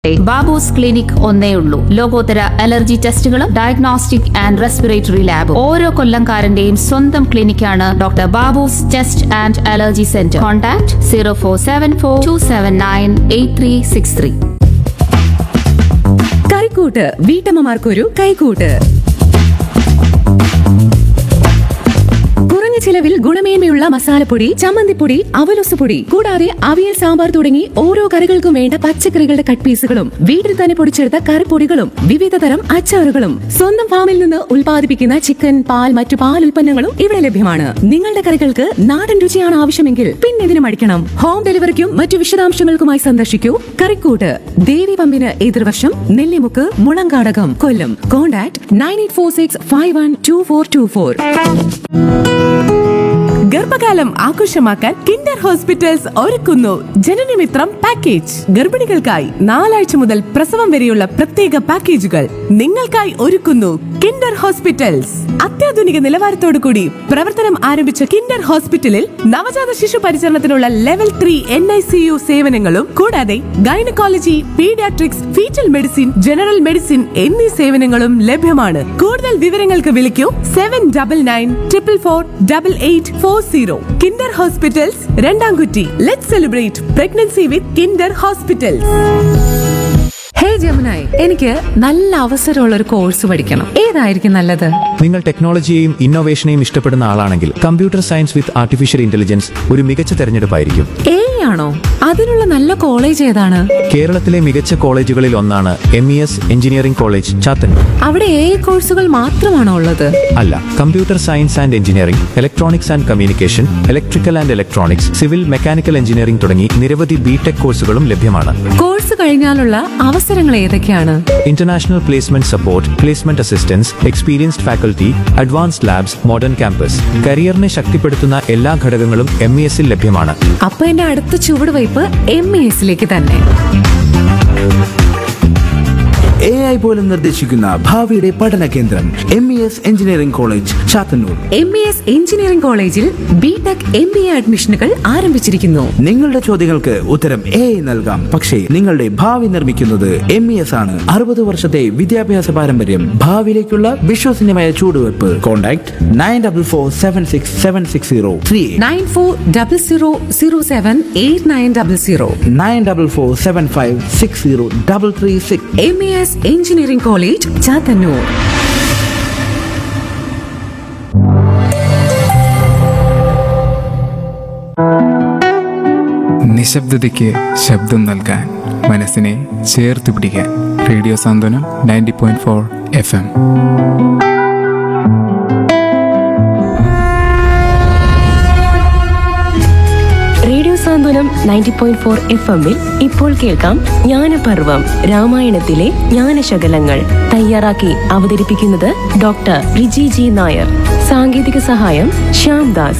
Babu's clinic ഒന്നേ ഉള്ളൂ ലോകോത്തര അലർജി ടെസ്റ്റുകളും ഡയഗ്നോസ്റ്റിക് ആൻഡ് റെസ്പിറേറ്ററി ലാബും ഓരോ കൊല്ലംകാരന്റെയും സ്വന്തം ക്ലിനിക്കാണ് doctor Babu's test and allergy centre contact zero four seven four two seven nine eight three six three കൈക്കൂട്ട് വീട്ടമ്മമാർക്കൊരു കൈക്കൂട്ട് കുറഞ്ഞ ചിലവിൽ ഗുണമേന്മയുള്ള മസാലപ്പൊടി ചമ്മന്തിപ്പൊടി അവലൊസുപൊടി കൂടാതെ അവിയൽ സാമ്പാർ തുടങ്ങി ഓരോ കറികൾക്കും വേണ്ട പച്ചക്കറികളുടെ കട്ട് പീസുകളും വീട്ടിൽ തന്നെ പൊടിച്ചെടുത്ത കറിപ്പൊടികളും വിവിധ തരം അച്ചാറുകളും സ്വന്തം ഫാമിൽ നിന്ന് ഉൽപ്പാദിപ്പിക്കുന്ന ചിക്കൻ പാൽ മറ്റു പാൽ ഉൽപ്പന്നങ്ങളും ഇവിടെ ലഭ്യമാണ് നിങ്ങളുടെ കറികൾക്ക് നാടൻ രുചിയാണ് ആവശ്യമെങ്കിൽ പിന്നെ ഇതിന് മടിക്കണം ഹോം ഡെലിവറിക്കും മറ്റു വിശദാംശങ്ങൾക്കുമായി സന്ദർശിക്കൂ കറിക്കൂട്ട് ദേവി പമ്പിന് എതിർവശം Nellimukku Mulankadakam Kollam contact nine eight four six five one two four two four ഗർഭകാലം ആഘോഷമാക്കാൻ കിൻഡർ ഹോസ്പിറ്റൽസ് ഒരുക്കുന്നു ജനനമിത്രം പാക്കേജ് ഗർഭിണികൾക്കായി നാലാഴ്ച മുതൽ പ്രസവം വരെയുള്ള പ്രത്യേക പാക്കേജുകൾ നിങ്ങൾക്കായി ഒരുക്കുന്നു കിൻഡർ ഹോസ്പിറ്റൽസ് അത്യാധുനിക നിലവാരത്തോടു കൂടി പ്രവർത്തനം ആരംഭിച്ച കിൻഡർ ഹോസ്പിറ്റലിൽ നവജാത ശിശു പരിചരണത്തിനുള്ള level three N I C U സേവനങ്ങളും കൂടാതെ gynaecology paediatrics foetal medicine general medicine എന്നീ സേവനങ്ങളും ലഭ്യമാണ് കൂടുതൽ വിവരങ്ങൾക്ക് വിളിക്കൂ seven double nine triple four double eight four zero Kinder hospitals Randamkutty let celebrate pregnancy with Kinder hospitals hey ജമുനായി എനിക്ക് നല്ല അവസരമുള്ള ഒരു കോഴ്സ് പഠിക്കണം ഏതായിരിക്കും നല്ലത് നിങ്ങൾ ടെക്നോളജിയെയും ഇന്നോവേഷനെയും ഇഷ്ടപ്പെടുന്ന ആളാണെങ്കിൽ computer science with artificial intelligence ഒരു മികച്ച തെരഞ്ഞെടുപ്പായിരിക്കും എ ആണോ അതിനുള്ള നല്ല കോളേജ് ഏതാണ് കേരളത്തിലെ മികച്ച കോളേജുകളിൽ ഒന്നാണ് M E S engineering college Chathannoor അവിടെ എ കോഴ്സുകൾ മാത്രമാണോ ഉള്ളത് അല്ല computer science and engineering electronics and communication electrical and electronics civil mechanical engineering തുടങ്ങി നിരവധി ബിടെക് കോഴ്സുകളും ലഭ്യമാണ് കോഴ്സ് കഴിഞ്ഞാലുള്ള അവസരങ്ങൾ ഏതൊക്കെയാണ് international placement support placement assistance experienced faculty advanced labs modern campus കരിയറിനെ ശക്തിപ്പെടുത്തുന്ന എല്ലാ ഘടകങ്ങളും എം ഇ എസിൽ ലഭ്യമാണ് അപ്പൊ എന്റെ അടുത്ത ചുവടുവയ്പ് എം എ എസിലേക്ക് തന്നെ എ ഐ പോലും നിർദ്ദേശിക്കുന്ന ഭാവിയുടെ പഠന കേന്ദ്രം M E S engineering college Chathannoor M E S engineering കോളേജിൽ B Tech M B A അഡ്മിഷനുകൾ ആരംഭിച്ചിരിക്കുന്നു നിങ്ങളുടെ ചോദ്യങ്ങൾക്ക് ഉത്തരം എ ഐ നൽകാം പക്ഷേ നിങ്ങളുടെ ഭാവി നിർമ്മിക്കുന്നത് എം ഇ എസ് ആണ് അറുപത് വർഷത്തെ വിദ്യാഭ്യാസ പാരമ്പര്യം ഭാവിയിലേക്കുള്ള വിശ്വസനീയമായ ചൂടുവെപ്പ് contact nine double four seven six seven six zero three nine four double zero zero seven eight nine double zero nine double four seven five six zero double three six M A S engineering college Chathannoor നിശബ്ദതയ്ക്ക് ശബ്ദം നൽകാൻ മനസ്സിനെ ചേർത്ത് പിടിക്കാൻ radio Santhwanam ninety point four F M radio Santhwanam ninety point four F എമ്മിൽ ഇപ്പോൾ കേൾക്കാം ജ്ഞാനപർവം രാമായണത്തിലെ ജ്ഞാനശകലങ്ങൾ തയ്യാറാക്കി അവതരിപ്പിക്കുന്നത് ഡോക്ടർ റിജി ജി നായർ സാങ്കേതിക സഹായം ശ്യാം ദാസ്